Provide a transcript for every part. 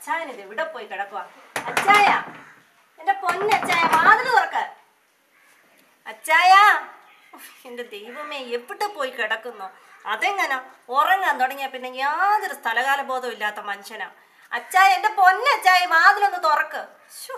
അച്ചായനിത് ഇവിടെ പോയി കിടക്കുക അച്ചായ എന്റെ പൊന്നച്ചായ വാതില് തുറക്ക അച്ചായ ഉഫ്, എന്റെ ദൈവമേ എവിടെ പോയി കിടക്കുന്നു അതെങ്ങനെ ഉറങ്ങാൻ തുടങ്ങിയ പിന്നെ യാതൊരു സ്ഥലകാല ബോധവും ഇല്ലാത്ത മനുഷ്യനാ അച്ചായ എന്റെ പൊന്നച്ചായ വാതിലൊന്ന് തുറക്ക് ശ്ശോ.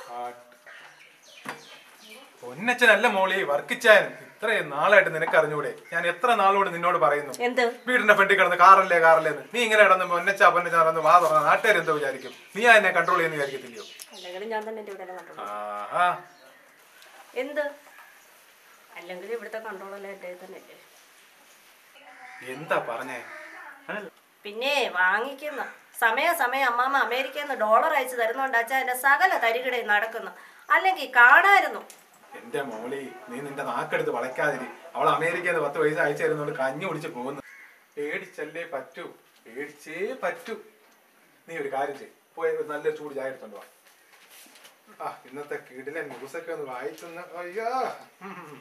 പൊന്നച്ചനല്ല മോളി വർക്കിച്ചാൻ ഇത്രയും നാളായിട്ട് നിനക്ക് അറിഞ്ഞൂടെ ഞാൻ എത്ര നാളോട് നിന്നോട് പറയുന്നു എന്ത് വീടിന്റെ ഫ്രണ്ടിൽ കിടന്ന് കാറല്ലേ കാറല്ലേ എന്ന് നീ ഇങ്ങനെ കിടന്ന് പൊന്നച്ച പൊന്നച്ച നടന്ന് വാ തുറന്ന നാട്ടുകാർ എന്തോ വിചാരിക്കും നീ ആ എന്നെ കൺട്രോൾ ചെയ്യുന്ന വിചാരിക്കത്തില്ലയോ അല്ലെങ്കിലും ഞാൻ തന്നെ എന്റെ ഇവിടെ കണ്ടോളൂ ആഹാ എന്ത് അല്ലെങ്കിൽ ഇവിടുത്തെ കൺട്രോളെല്ലാം എൻ്റെ തന്നെ അല്ലേ എന്താ പറഞ്ഞേ പിന്നെ വാങ്ങിക്കുന്ന സമയ സമയം അമ്മാമ്മ അമേരിക്കയിൽ നിന്ന് ഡോളർ അയച്ചു തരുന്നോണ്ട് അച്ഛാ എന്റെ സകല തരികിടയും നടക്കുന്നു അല്ലെങ്കിൽ കാണായിരുന്നു എന്റെ മോളി നീ നിന്റെ നാക്കെടുത്ത് വളയ്ക്കാതിരി അവൾ അമേരിക്കയിൽ നിന്ന് പത്ത് പൈസ അയച്ചു തരുന്നോണ്ട് കഞ്ഞി കുടിച്ച് പോകുന്നു പേടിച്ചല്ലേ പറ്റൂ പേടിച്ചേ പറ്റൂ നീ ഒരു കാര്യം ചെയ്യ് പോയി ഒരു നല്ലൊരു ചൂട് ചായ എടുത്തോണ്ട് വാ ആ ഇന്നത്തെ കിടിലെ ന്യൂസൊക്കെ ഒന്ന് വായിച്ചൊന്ന് അയ്യോ ഉം.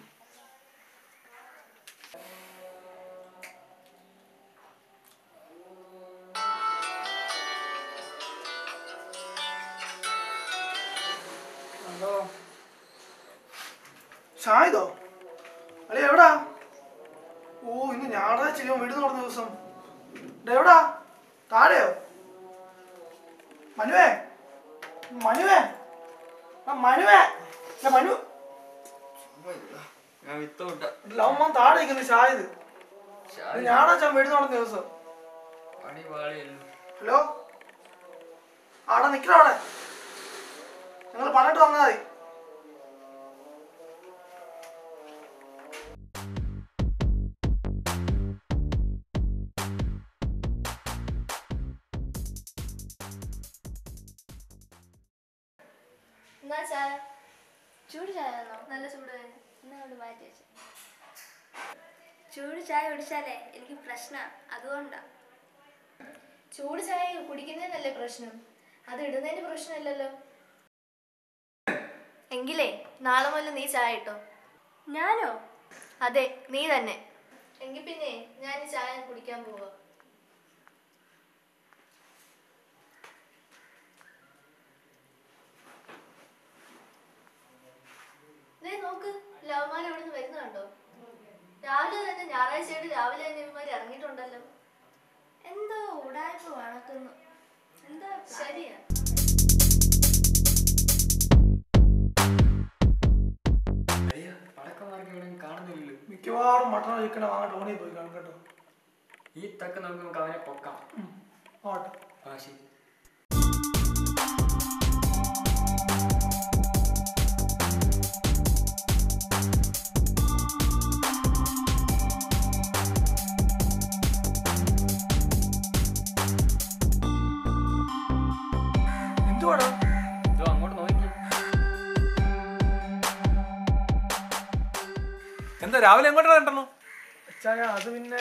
ഹലോ ഷായിദോ അളി എവിടാ ഓ ഇന്ന് ഞായറാഴ്ച ഇവൻ വീട് തുറന്ന ദിവസം ഡേ എവിടാ താഴെയോ മനുവേ മനുവേ ആ മനുവേ ഇല്ല, മനു ഞാൻ വിത്തോട്ട ലവമ്മ താഴെ ഇരിക്കുന്നു ഷായത് ഇന്ന് ഞായറാഴ്ച അവൻ വീട് തുറന്ന ദിവസം പണി പാളിയല്ലോ ഹലോ അവിടെ നിൽക്കണം അവിടെ നിങ്ങൾ പണിട്ട് വന്നാൽ മതി എന്നാ ചായ ചൂട് ചായ ആണോ നല്ല ചൂട് തന്നെ എന്നാ അവിടെ മാറ്റി വെച്ചു ചൂട് ചായ കുടിച്ചാലേ എനിക്ക് പ്രശ്നം അതുകൊണ്ടാ ചൂട് ചായ കുടിക്കുന്നതിനല്ലേ പ്രശ്നം അത് ഇടുന്നതിന് പ്രശ്നമില്ലല്ലോ എങ്കിലേ നാളെ മുതൽ നീ ചായ ഇട്ടോ ഞാനോ അതെ നീ തന്നെ എങ്കിൽ പിന്നെ ഞാൻ ഈ ചായ കുടിക്കാൻ പോവാ ദേ നോക്ക് ലവമാൻ അവിടെ നിന്ന് വരുന്നുണ്ടോ രാവിലെ തന്നെ ഞായറാഴ്ചയായിട്ട് രാവിലെ തന്നെ ഇവന്മാർ ഇറങ്ങിയിട്ടുണ്ടല്ലോ എന്തോ ഉടായ്പ വണക്കുന്നു എന്താ ശരിയാ അയ്യ പടക്കന്മാർക്ക് ഇവിടെ കാണുന്നില്ലല്ലോ മിക്കവാറും മട്ടണോ ചിക്കനോ വാങ്ങാൻ ടോണിൽ പോയി കാണും കേട്ടോ ഈ തക്ക നമുക്ക് നമുക്ക് അവനെ പൊക്കാം ആട്ടെ ആ ശരി എന്തുവാടാ ഇതോ അങ്ങോട്ട് നോക്കി എന്താ രാവിലെ എങ്ങോട്ടാ കണ്ടു ചായ അത് പിന്നെ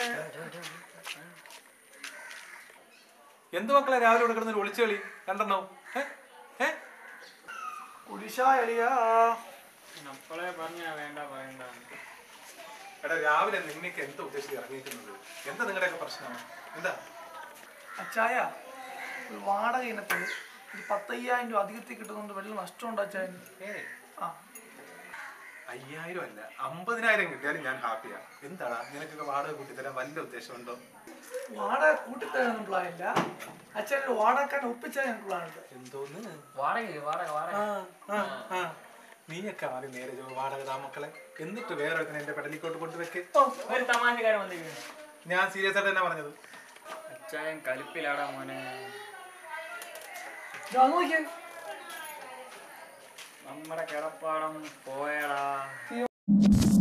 എന്ത് മക്കളെ രാവിലെ ഇവിടെ കിടന്നൊരു ഒളിച്ചു കളി കണ്ടെണ്ണോ ഏ ഏ കുടിശാ എളിയാ അപ്പോളെ പറഞ്ഞാ വേണ്ട വേണ്ട എടാ രാവിലെ നിന്നേക്ക് എന്താ ഉദ്ദേശിച്ച് ഇറങ്ങിയിരിക്കുന്നത് എന്താ നിങ്ങളുടെയൊക്കെ പ്രശ്നം എന്താ അച്ചായ ഒരു വാടക ഇനത്തിൽ ഒരു പത്തയ്യായിരം രൂപ അധികത്തിൽ കിട്ടുന്നുണ്ട് വലിയ നഷ്ടമുണ്ട് അച്ചായന് ഏ ആ അയ്യായിരം അല്ല അമ്പതിനായിരം കിട്ടിയാലും ഞാൻ ഹാപ്പിയാ എന്താടാ നിനക്കൊക്കെ വാടക കൂട്ടിത്തരാൻ വല്ല ഉദ്ദേശമുണ്ടോ വാടക കൂട്ടിത്തരാൻ പ്ലാൻ ഇല്ല അച്ഛനൊരു വാടകക്കാരനെ ഒപ്പിച്ചാൽ പ്ലാൻ ഉണ്ട് എന്തോന്ന് വാടക വാടക വാടക ആ, ആ, ആ. നീയൊക്കെ ആദ്യം നേരെ ചോ വാടക താ മക്കളെ എന്നിട്ട് വേറെ ഒരുത്തനെ എന്റെ പെടലിക്കോട്ട് കൊണ്ടുവെക്ക് ഒരു തമാശക്കാരൻ വന്നിരിക്കുന്നു ഞാൻ സീരിയസ് ആയിട്ട് തന്നെ പറഞ്ഞത് അച്ചായൻ കലിപ്പിലാടാ മോനെ ഞാൻ നോക്കിയേ നമ്മുടെ കിടപ്പാടം പോയടാ ഈ